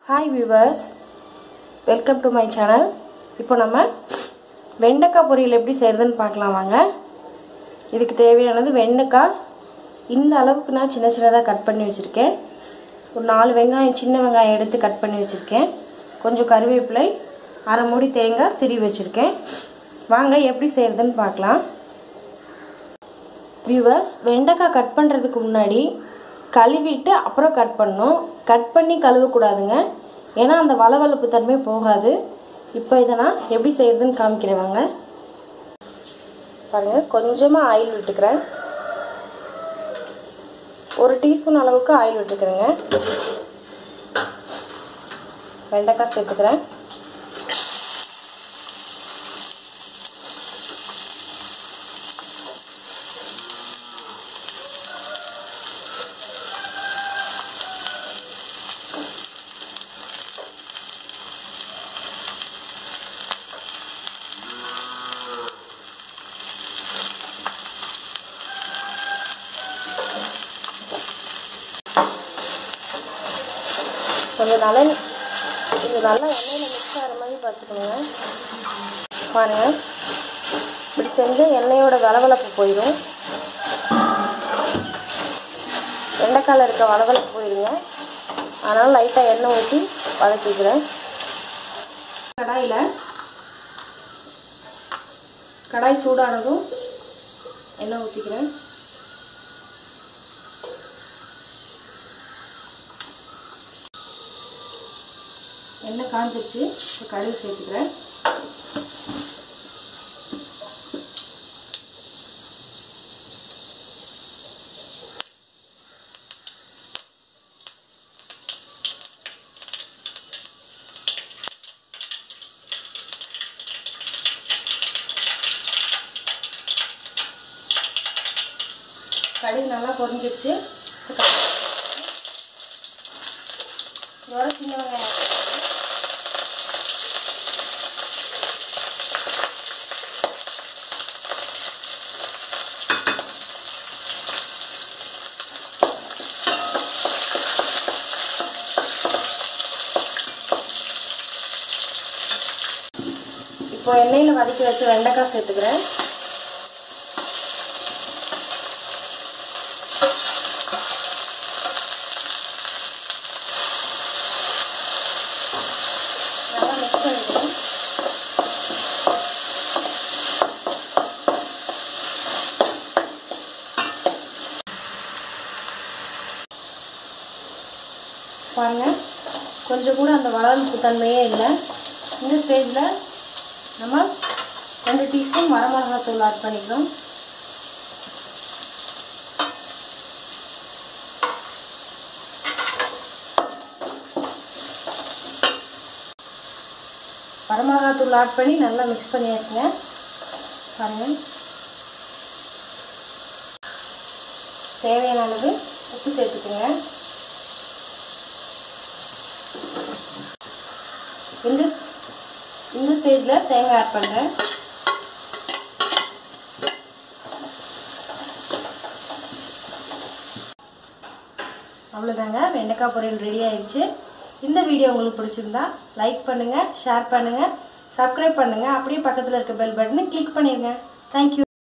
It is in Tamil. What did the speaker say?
hi viewers welcome to my channel இப்போ நம்ம வெண்டைக்காய் பொரியல் எப்படி செய்கிறதுன்னு பார்க்கலாம் வாங்க இதுக்கு தேவையானது வெண்டைக்காய் இந்த அளவுக்கு நான் சின்ன சின்னதாக கட் பண்ணி வச்சுருக்கேன் ஒரு நாலு வெங்காயம் சின்ன வெங்காயம் எடுத்து கட் பண்ணி வச்சுருக்கேன் கொஞ்சம் கருவேப்பிலை அரை மூடி தேங்காய் திருவி வச்சுருக்கேன் வாங்க எப்படி செய்கிறதுன்னு பார்க்கலாம் வியூவர்ஸ் வெண்டைக்காய் கட் பண்ணுறதுக்கு முன்னாடி கழுவிட்டு அப்புறம் கட் பண்ணணும் கட் பண்ணி கழுவக்கூடாதுங்க ஏன்னா அந்த வளவளப்பு தன்மை போகாது இப்போ இதை நான் எப்படி செய்கிறதுன்னு காமிக்கிறேன் வாங்க பாருங்கள் கொஞ்சமாக ஆயில் விட்டுக்கிறேன் ஒரு டீஸ்பூன் அளவுக்கு ஆயில் விட்டுக்கிறேங்க வெண்டைக்காய் சேர்த்துக்கிறேன் கொஞ்சம் நல்லா இது நல்லா எண்ணெயில் மிக்ஸ் ஆகிற மாதிரி பார்த்துக்கோங்க பாருங்க இப்படி செஞ்சால் எண்ணெயோட வளவளப்பு போயிடும் வெண்டைக்காயில் இருக்க வளவளப்பு போயிடுங்க அதனால் லைட்டாக எண்ணெய் ஊற்றி வதக்கிக்கிறேன் கடாயில் கடாய் சூடானதும் எண்ணெய் ஊற்றிக்கிறேன் எண்ணெய் காஞ்சிருச்சு இப்போ கடுகு சேர்த்துக்கிறேன் கடுகு நல்லா பொரிஞ்சிருச்சு இதோட சின்ன வெங்காயம் இப்போ எண்ணெயில் வதக்கி வச்சு வெண்டைக்காய் சேர்த்துக்கிறேன் நல்லா மிக்ஸ் பண்ணிக்கிறேன் பாருங்க கொஞ்சம் கூட அந்த வளர்ப்பு தன்மையே இல்லை இந்த ஸ்டேஜில் நம்ம ரெண்டு டீஸ்பூன் வரமிளகாத்தூள் ஆட் பண்ணிக்கிறோம் வரமிளகாத்தூள் ஆட் பண்ணி நல்லா மிக்ஸ் பண்ணியாச்சுங்க பாருங்கள் தேவையான அளவு உப்பு சேர்த்துக்குங்க இந்த இந்த ஸ்டேஜில் தேங்காய் ஆட் பண்ணுறேன் அவ்வளோதாங்க வெண்டைக்காய் பொரியல் ரெடி ஆயிடுச்சு இந்த வீடியோ உங்களுக்கு பிடிச்சிருந்தா லைக் பண்ணுங்கள் ஷேர் பண்ணுங்கள் சப்ஸ்கிரைப் பண்ணுங்கள் அப்படியே பக்கத்தில் இருக்க பெல் பட்டனை கிளிக் பண்ணிடுங்க தேங்க்யூ